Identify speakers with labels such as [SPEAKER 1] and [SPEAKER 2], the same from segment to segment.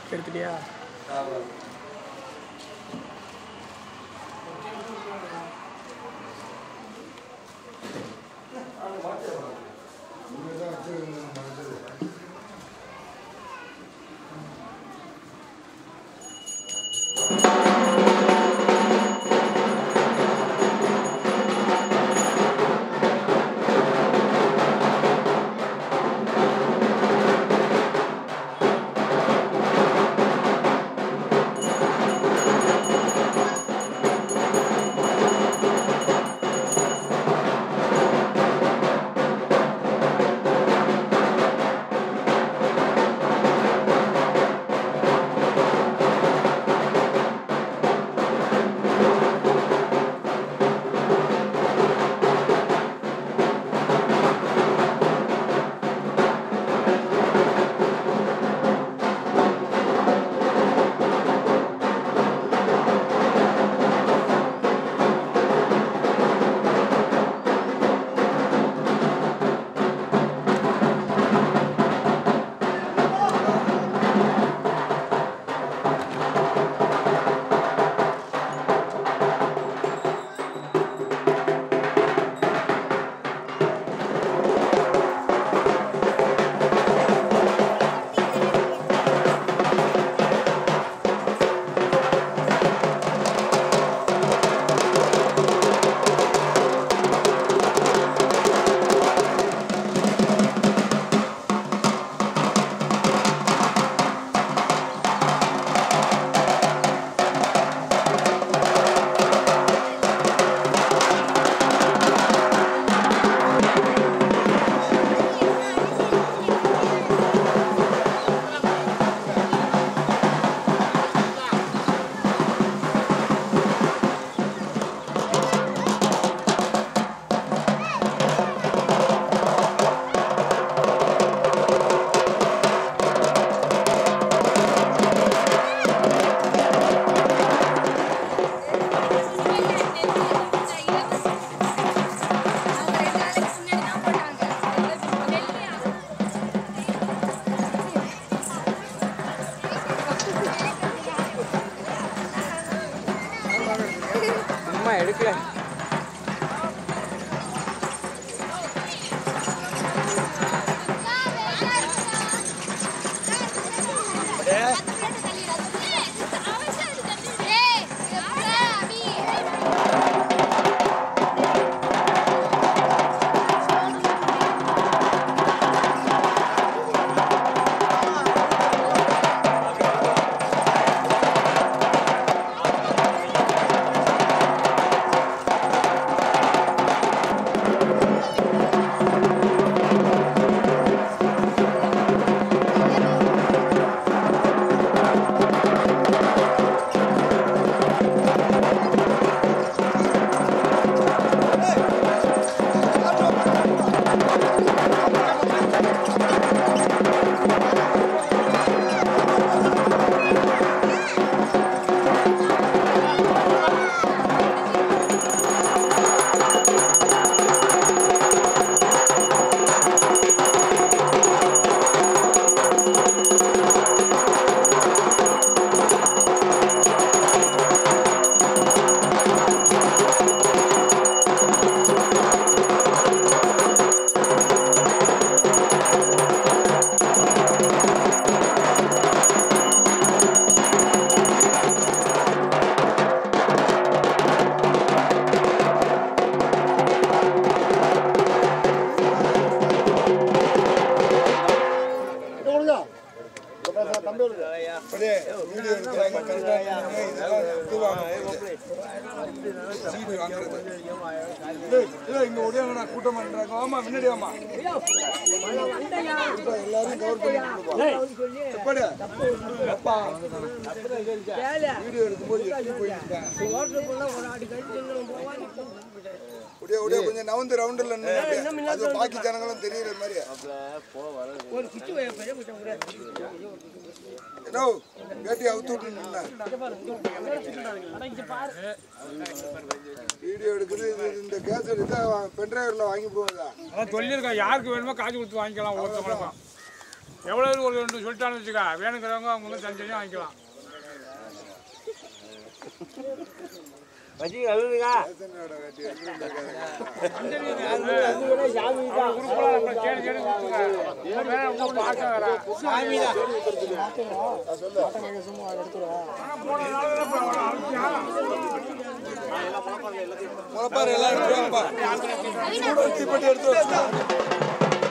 [SPEAKER 1] எடுத்துட்டியா அம்மா எடுக்கல
[SPEAKER 2] இங்க உடையாங்கடா கூட்டம் பண்றாங்க ஆமா முன்னாடி ஆமா இப்ப எல்லாரும் கவர் பண்ணி எப்படி அப்பா வீடியோ எடுக்கும்போது எப்படி போயிட்டு இருக்காங்க உடைய உடைய கொஞ்சம் நவுந்து ரவுண்டில் நின்னு அது பாக்கி ஜனங்களும் தெரியுற மாதிரி என்ன வேட்டி அவுத்து விட்டு நின்னா வீடியோ எடுக்குது இது இந்த கேஸ் எடுத்து பென்ட்ரைவரில் வாங்கி போகுதா
[SPEAKER 3] அதான் சொல்லியிருக்கேன் யாருக்கு வேணுமோ காசு கொடுத்து வாங்கிக்கலாம் ஒருத்தவங்களுக்கும்
[SPEAKER 1] எவ்வளோ ஒரு ரெண்டு சொல்லிட்டான்னு வச்சுக்கா வேணுங்கிறவங்க அவங்க வந்து தனித்தனியாக வாங்கிக்கலாம்
[SPEAKER 3] வச்சு அழுதுங்க
[SPEAKER 1] குரூப்பெலாம் நம்ம தேடி தேடி கொடுத்துங்க இல்லை வேற உங்க பார்க்க வேற
[SPEAKER 2] முளைப்பாரு எல்லாம் எடுத்துருவாங்கப்பா கூட தீப்பெட்டி எடுத்து வச்சுக்கோ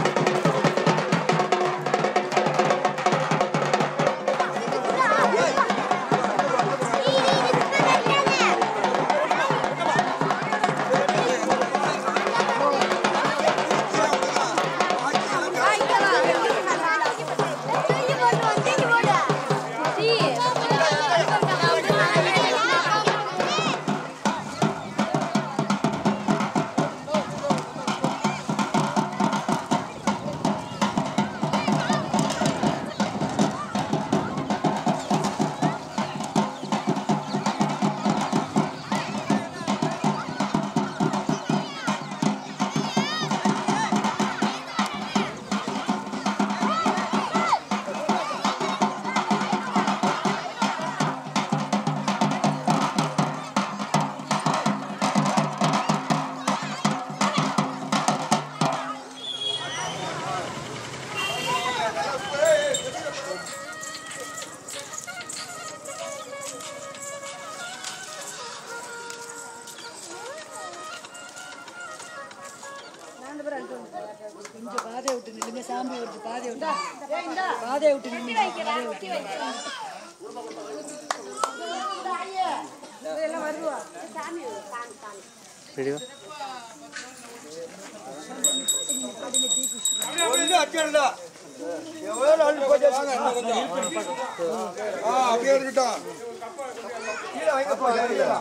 [SPEAKER 4] கொஞ்சம் பாதையை விட்டு நில்லுங்க சாமி வருது பாதையை விட்டு பாதையை விட்டு நில்லுங்க பாதையை விட்டு நில்லுங்க. எல்லாம் வருவா
[SPEAKER 2] ஒண்ணு அடிச்சிடல. எவ்வளவு நாள் போச்சு? வாங்க, இன்னும் கொஞ்சம். ஆ, அப்படியே இருக்கட்டும். கீழே வைக்கப்பா, ஏறிடா.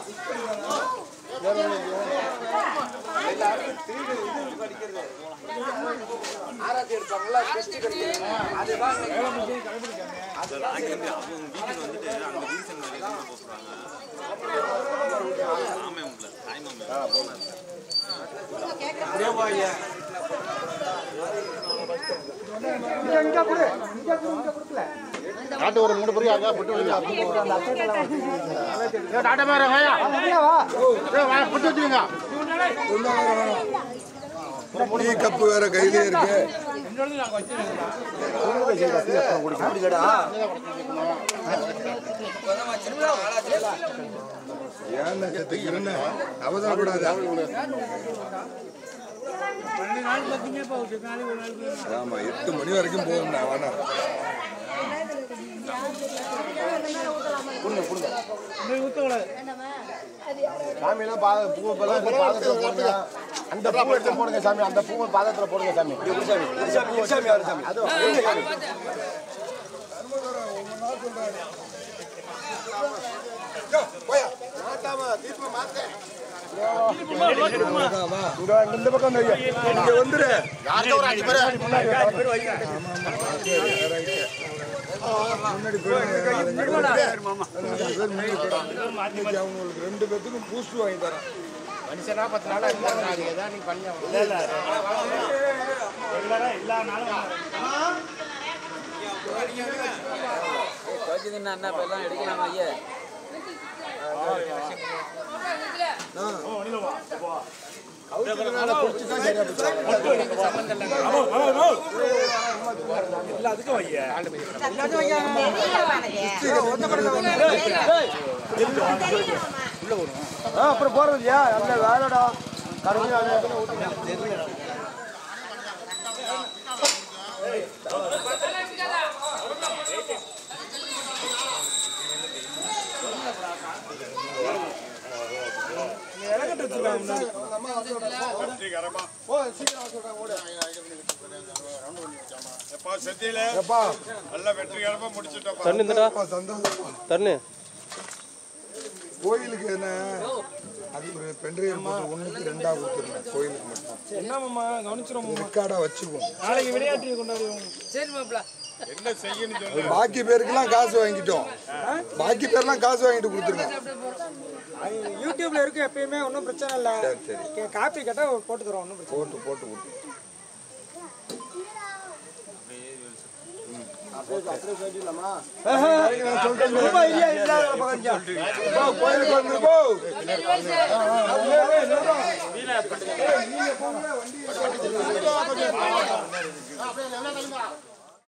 [SPEAKER 5] நாட்டு ஒரு மூணு பேருக்கு அங்கே புட்டு வைங்க ஏ, டாட்டா மேல வாயா ஏ, வா, புட்டு வச்சுக்கோங்க
[SPEAKER 2] டீ கப்பு வேற கையிலே இருக்கு ஏன்னு கேட்டுக்கிறேன்னு அவசரப்படாத ஆமா எட்டு மணி வரைக்கும் போகும் நான் வேணா
[SPEAKER 5] சாமி எல்லாம் பா பூ இப்பெல்லாம் பூ பாதத்துல போடுங்க அந்த பூ எடுத்து போடுங்க சாமி அந்த பூ பாதத்துல போடுங்க சாமி சாமி சாமி சாமி அவரு சாமி அது சாமி
[SPEAKER 2] யோ, போயா.
[SPEAKER 5] இங்க இந்த பக்கம் வந்து வைங்க.
[SPEAKER 2] இங்க வந்துரு
[SPEAKER 5] யாருக்கு ஒரு அஞ்சு பேர்
[SPEAKER 2] முன்னாடி போயிடுங்க. அது ரெண்டு பேர் முன்னாடி போயிடுங்க. இன்னைக்கு அவங்களுக்கு ரெண்டு பேத்துக்கும் பூஸ்ட் வாங்கி தரேன்
[SPEAKER 5] மனுஷனா பத்து நாளா இருந்தாங்க அது ஏதாவது நீங்க பண்ணி அப்புறம் போறது இல்லையா அந்த வேலைடா கருமையாக
[SPEAKER 6] எப்பா செத்தியில
[SPEAKER 2] எப்பா
[SPEAKER 6] நல்லா வெற்றிகரமா முடிச்சுட்டோம்
[SPEAKER 2] அப்பா, சந்தோஷம்
[SPEAKER 3] தண்ணு
[SPEAKER 2] கோயிலுக்கு என்ன அது ஒரு பென்ட்ரைவ் போட்டு ஒண்ணுக்கு ரெண்டா கொடுத்துருங்க கோயிலுக்கு மட்டும்
[SPEAKER 1] என்னம்மா கவனிச்சிரும்
[SPEAKER 2] ரெக்கார்டா வச்சுக்குவோம்
[SPEAKER 1] நாளைக்கு விளையாட்டு கொண்டாடுவோம்
[SPEAKER 6] என்ன செய்யணும் சொல்லு
[SPEAKER 2] பாக்கி பேருக்கெல்லாம் காசு வாங்கிட்டோம் பாக்கி பேர்லாம் காசு வாங்கிட்டு கொடுத்துருங்க
[SPEAKER 7] யூடியூப்ல இருக்கு எப்பயுமே ஒன்றும் பிரச்சனை இல்லை
[SPEAKER 2] சரி சரி
[SPEAKER 7] காப்பி கேட்டா போட்டு தரோம் ஒன்றும் பிரச்சனை
[SPEAKER 2] போட்டு போட்டு கொடுத்து ரொம்ப இல்லையா இல்லாத பக்கம் போ கோயிலுக்கு வந்து போ
[SPEAKER 5] அப்படியே